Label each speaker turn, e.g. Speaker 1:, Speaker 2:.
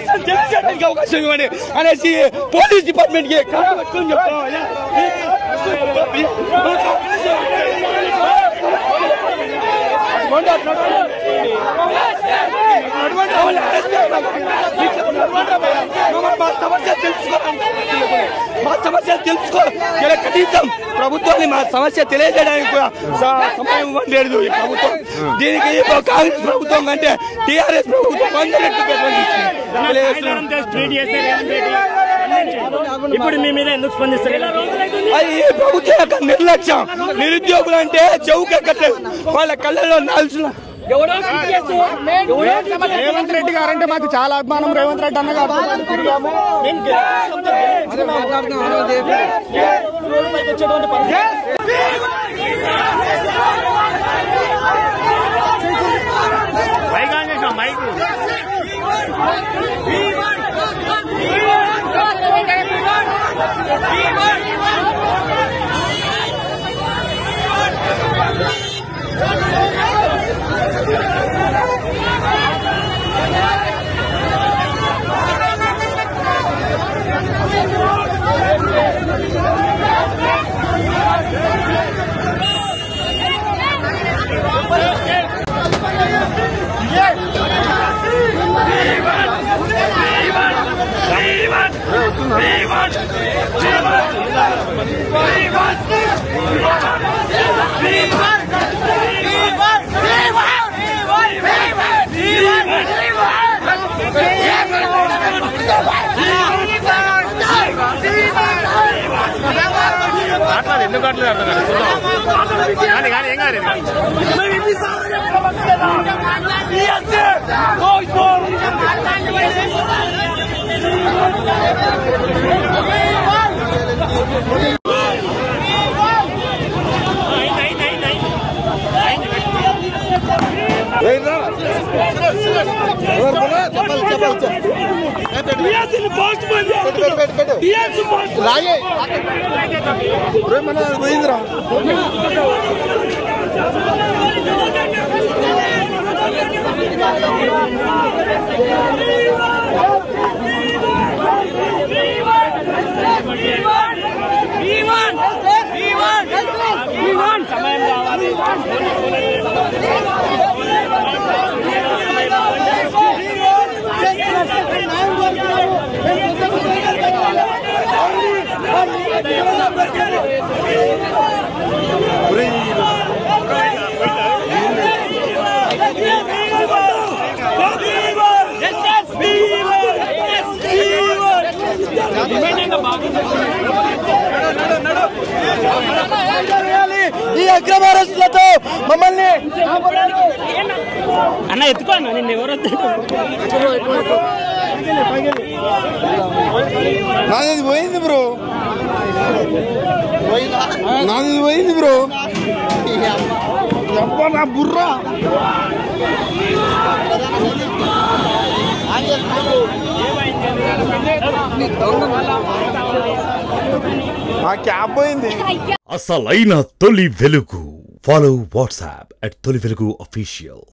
Speaker 1: కనీసం తెలిసేటానికి అవకాశం ఇవ్వండి అనేసి పోలీస్ డిపార్ట్మెంట్ కి కారణం పెట్టుకొని చెప్తాం అయ్యా. అటువంటి అటువంటి వాళ్ళని arrest చేయాలి. మమ్మల్ని మా సమస్య తెలుసుకోవాలి మా సమస్య తెలుసుకో ఇలా కనీసం ప్రభుత్వాన్ని మా సమస్య తెలియజేయడానికి కూడా స- సమయం ఇవ్వలేదు ఈ ప్రభుత్వం దీనికి ఈ కాంగ్రెస్ ప్రభుత్వం కంటే టీఆర్ఎస్ ప్రభుత్వం వంద రెట్లు పెట్టుబడి ఇస్తుంది. తెలియజేస్తున్నాం.
Speaker 2: ట్వీట్ చేశారు రేవంత్ రెడ్డి స్పందించి. ఇప్పుడు మీ మీద ఎందుకు స్పందిస్తారు ఇలా
Speaker 1: అది ఈ ప్రభుత్వం యొక్క నిర్లక్ష్యం నిరుద్యోగులు అంటే చెవుకెక్కట్లేదు వాళ్ళ కళ్ళలో నాల్సిన
Speaker 3: రేవంత్ రెడ్డి గారంటే మాకు చాలా అభిమానం రేవంత్ రెడ్డి అన్న గారు
Speaker 2: మైక్ ఆన్ చేసాం మైక్ మాట్లాడు ఎందుకు అట్లేదు అర్థం కాదు చూద్దాం కానీ కానీ ఏం కాదు ఇది. సమయం కావాలి
Speaker 1: ఈ అక్రమ అరెస్టులతో మమ్మల్ని
Speaker 2: అన్న ఎత్తుకో అన్న నిన్ను ఎవరు
Speaker 3: నాది పోయింది బ్రో నాది పోయింది బ్రో అబ్బా నా బుర్రా నా క్యాబ్ పోయింది
Speaker 4: అసలైన తొలి వెలుగు ఫాలో వాట్సాప్ అట్ తొలి వెలుగు అఫీషియల్